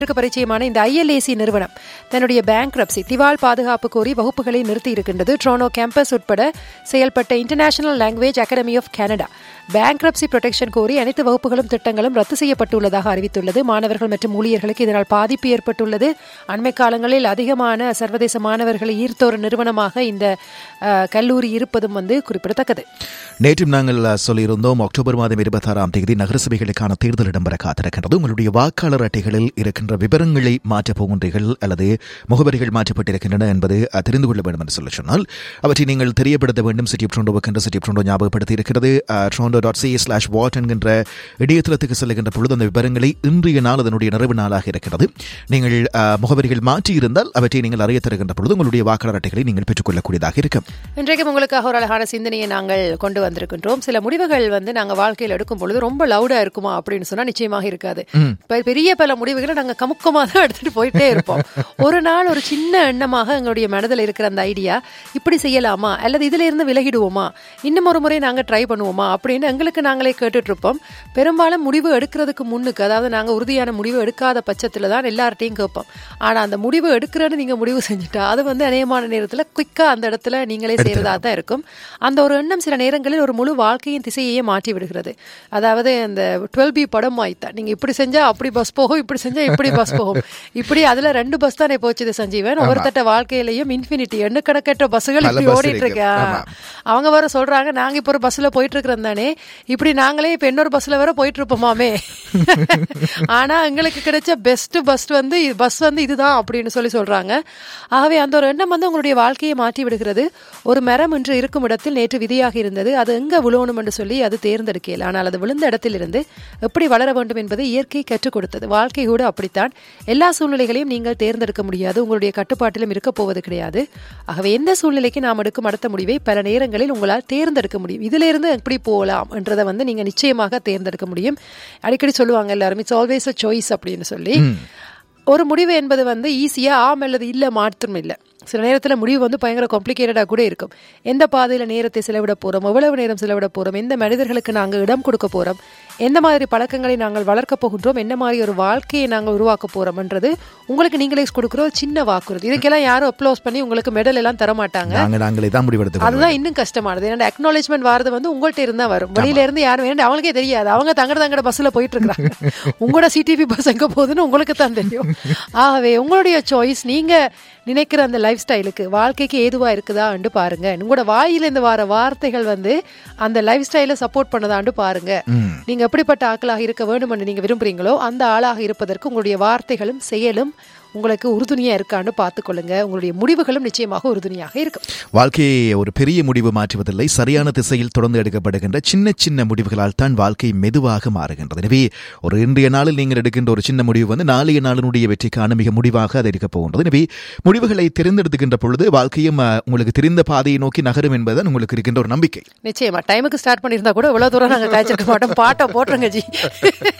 இருக்கு பரிச்சயமான இந்த ஐஎல்ஏசி நிறுவனம் தன்னுடைய பேங்க்ரப்சி திவால் பாதுகாப்பு கோரி வகுப்புகளை நிறுத்தி இருக்கின்றது ட்ரோனோ கேம்பஸ் உட்பட செயல்பட்ட international language academy of Canada bankruptcy protection கோரி அனைத்து வகுப்புகளும் திட்டங்களும் ரத்து செய்யப்பட்டுள்ளதாக அறிவித்துள்ளது மாணவர்கள் மற்றும் ஊழியர்களுக்கு இதனால் பாதிப்பு ஏற்பட்டுள்ளது அண்மை காலங்களில் அதிகமான சர்வதேச மாணவர்களை ஈர்த்த ஒரு நிறுவனமாக இந்த அஹ், கல்லூரி இருப்பதும் வந்து குறிப்பிடத்தக்கது நேற்றும் நாங்கள் அஹ், சொல்லியிருந்தோம் அக்டோபர் மாதம் இருபத்தாறாம் தேதி நகரசபைகளுக்கான தேர்தல் இடம்பெற காத்திருக்கின்றது உங்களுடைய வாக்காளர் அட்டைகளில் இருக்கின்ற விவரங்களை மாற்றப் போகின்றீர்கள் அல்லது முகவரிகள் மாற்றப்பட்டிருக்கின்றன என்பது அஹ், தெரிந்து கொள்ள வேண்டும் என்று சொல்ல சொன்னால் அவற்றை நீங்கள் தெரியப்படுத்த வேண்டும் சிட்டி ஆஃப் ட்ரோண்டோவுக்கு என்று சிட்டி ஆஃப் ட்ரோண்டோ ஞாபகப்படுத்தி இருக்கிறது Toronto dot C slash what என்கின்ற இடையத்தளத்துக்கு செல்லுகின்ற பொழுது அந்த விவரங்களை இன்றைய நாள் அதனுடைய நிறைவு நாளாக இருக்கிறது நீங்கள் அஹ், முகவரிகள் மாற்றியிருந்தால் அவற்றை நீங்கள் அறிய தருகின்ற பொழுது உங்களுடைய வாக்காளர் அட்டைகளை நீங்கள் பெற்றுக்கொள்ளக்கூடியதாக இருக்கும் இன்றைக்கும் உங்களுக்காக ஒரு அழகான சிந்தனையை நாங்கள் கொண்டு வந்திருக்கின்றோம் சில முடிவுகள் வந்து நாங்க வாழ்க்கையில் எடுக்கும் பொழுது ரொம்ப லவுடா இருக்குமா அப்படின்னு சொன்னா நிச்சயமாக இருக்காது பெ- பெரிய பல முடிவுகளை நாங்க கமுக்கமா தான் எடுத்துட்டு போயிட்டே இருப்போம் ஒரு நாள் ஒரு சின்ன எண்ணமாக எங்களுடைய மனதில் இருக்கிற அந்த ஐடியா இப்படி செய்யலாமா அல்லது இதுல இருந்து விலகிடுவோமா இன்னும் ஒரு முறை நாங்க ட்ரை பண்ணுவோமா அப்படின்னு எங்களுக்கு நாங்களே கேட்டுட்டு இருப்போம் பெரும்பாலும் முடிவு எடுக்கிறதுக்கு முன்னுக்கு அதாவது நாங்க உறுதியான முடிவு எடுக்காத பட்சத்துல தான் எல்லார்ட்டையும் கேட்போம் ஆனா அந்த முடிவு எடுக்கிறேன்னு நீங்க முடிவு செஞ்சுட்டா அது வந்து அநேகமான நேரத்துல குயிக்கா அந்த இடத்துல நீங்களே செய்யறதா தான் இருக்கும் அந்த ஒரு எண்ணம் சில நேரங்களில் ஒரு முழு வாழ்க்கையின் திசையையே மாற்றி விடுகிறது அதாவது அந்த டுவெல் பி படம் ஆயிட்டா நீங்க இப்படி செஞ்சா அப்படி பஸ் போகும் இப்படி செஞ்சா இப்படி பஸ் போகும் இப்படி அதுல ரெண்டு பஸ் தானே போச்சு இது சஞ்சீவன் ஒவ்வொருத்தட்ட வாழ்க்கையிலையும் இன்ஃபினிட்டி எண்ணுக்கணக்கற்ற பஸ்ஸுகள் பல இப்படி bus ஓடிட்டு இருக்கு. இருக்கு ஆமா. அவங்க வர சொல்றாங்க நாங்க இப்ப ஒரு பஸ்ல போயிட்டு இருக்கிறோம் தானே இப்படி நாங்களே இப்ப இன்னொரு பஸ்ல வர போயிட்டு இருப்போமாமே ஆனா எங்களுக்கு கிடைச்ச பெஸ்ட் பஸ் வந்து பஸ் வந்து இதுதான் அப்படின்னு சொல்லி சொல்றாங்க ஆகவே அந்த ஒரு எண்ணம் வந்து உங்களுடைய வாழ்க்கையை மாற்றி விடுகிறது ஒரு மரம் இன்று இருக்கும் இடத்தில் நேற்று விதியாக இருந்தது அது எங்க விழணும் என்று சொல்லி அது தேர்ந்தெடுக்கல ஆனால் அது விழுந்த இடத்திலிருந்து எப்படி வளர வேண்டும் என்பதை இயற்கை கற்றுக் கொடுத்தது வாழ்க்கை கூட அப்படித்தான் எல்லா சூழ்நிலைகளையும் நீங்கள் தேர்ந்தெடுக்க முடியாது உங்களுடைய கட்டுப்பாட்டிலும் இருக்க போவது கிடையாது ஆகவே எந்த சூழ்நிலைக்கு நாம் எடுக்கும் அடுத்த முடிவை பல நேரங்களில் உங்களால் தேர்ந்தெடுக்க முடியும் இதுல இருந்து எப்படி போகலாம் என்றதை வந்து நீங்க நிச்சயமாக தேர்ந்தெடுக்க முடியும் அடிக்கடி சொல்லுவாங்க எல்லாரும் இட்ஸ் ஆல்வேஸ் அ சாய்ஸ் அப்படின்னு சொல்லி ஒரு முடிவு என்பது வந்து ஈஸியா ஆம் அல்லது இல்ல மாற்றம் இல்லை சில நேரத்துல முடிவு வந்து பயங்கர காம்ப்ளிகேட்டடா கூட இருக்கும் எந்த பாதையில நேரத்தை செலவிட போறோம் எவ்வளவு நேரம் செலவிட போறோம் எந்த மனிதர்களுக்கு நாங்க இடம் கொடுக்க போறோம் எந்த மாதிரி பழக்கங்களை நாங்கள் வளர்க்க போகின்றோம் என்ன மாதிரி ஒரு வாழ்க்கையை நாங்கள் உருவாக்க போறோம்ன்றது உங்களுக்கு நீங்களே கொடுக்குற ஒரு சின்ன வாக்குறுதி இதுக்கெல்லாம் யாரும் அப்ளோஸ் பண்ணி உங்களுக்கு மெடல் எல்லாம் தர மாட்டாங்க நாங்க நாங்களே தான் முடிவெடுத்து அதுதான் இன்னும் கஷ்டமானது ஏன்னா அக்னாலேஜ்மெண்ட் வரது வந்து உங்கள்ட்ட இருந்தா வரும் வெளியில இருந்து யாரும் வேணும் அவங்களுக்கே தெரியாது அவங்க தங்கட தங்கட பஸ்ல போயிட்டு இருக்காங்க உங்களோட சிடிபி பஸ் எங்க போகுதுன்னு உங்களுக்கு தான் தெரியும் ஆகவே உங்களுடைய சாய்ஸ் நீங்க நினைக்கிற அந்த லைஃப் ஸ்டைலுக்கு வாழ்க்கைக்கு ஏதுவா இருக்குதான்னு பாருங்க உங்களோட வாயிலிருந்து வர வார்த்தைகள் வந்து அந்த லைஃப் ஸ்டைலை சப்போர்ட் பண்ணதாண்டு பாருங்க நீங்க எப்படிப்பட்ட ஆட்களாக இருக்க வேண்டும்னு நீங்க விரும்புறீங்களோ அந்த ஆளாக இருப்பதற்கு உங்களுடைய வார்த்தைகளும் செயலும் உங்களுக்கு உறுதுணையா இருக்கான்னு பார்த்துக்கொள்ளுங்க உங்களுடைய முடிவுகளும் நிச்சயமாக உறுதுணையாக இருக்கும் வாழ்க்கையை ஒரு பெரிய முடிவு மாற்றுவதில்லை சரியான திசையில் தொடர்ந்து எடுக்கப்படுகின்ற சின்ன சின்ன முடிவுகளால் தான் வாழ்க்கை மெதுவாக மாறுகின்றது எனவே ஒரு இன்றைய நாளில் நீங்கள் எடுக்கின்ற ஒரு சின்ன முடிவு வந்து நாளைய நாளினுடைய வெற்றிக்கான மிக முடிவாக அது இருக்க போகின்றது எனவே முடிவுகளை தேர்ந்தெடுக்கின்ற பொழுது வாழ்க்கையும் அஹ், உங்களுக்கு தெரிந்த பாதையை நோக்கி நகரும் என்பதுதான் உங்களுக்கு இருக்கின்ற ஒரு நம்பிக்கை நிச்சயமா டைமுக்கு ஸ்டார்ட் பண்ணியிருந்தா கூட இவ்வளவு தூரம் நாங்க காய்ச்சிருக்க மாட்டோம் பாட்டை போட்டுருங்க ஜி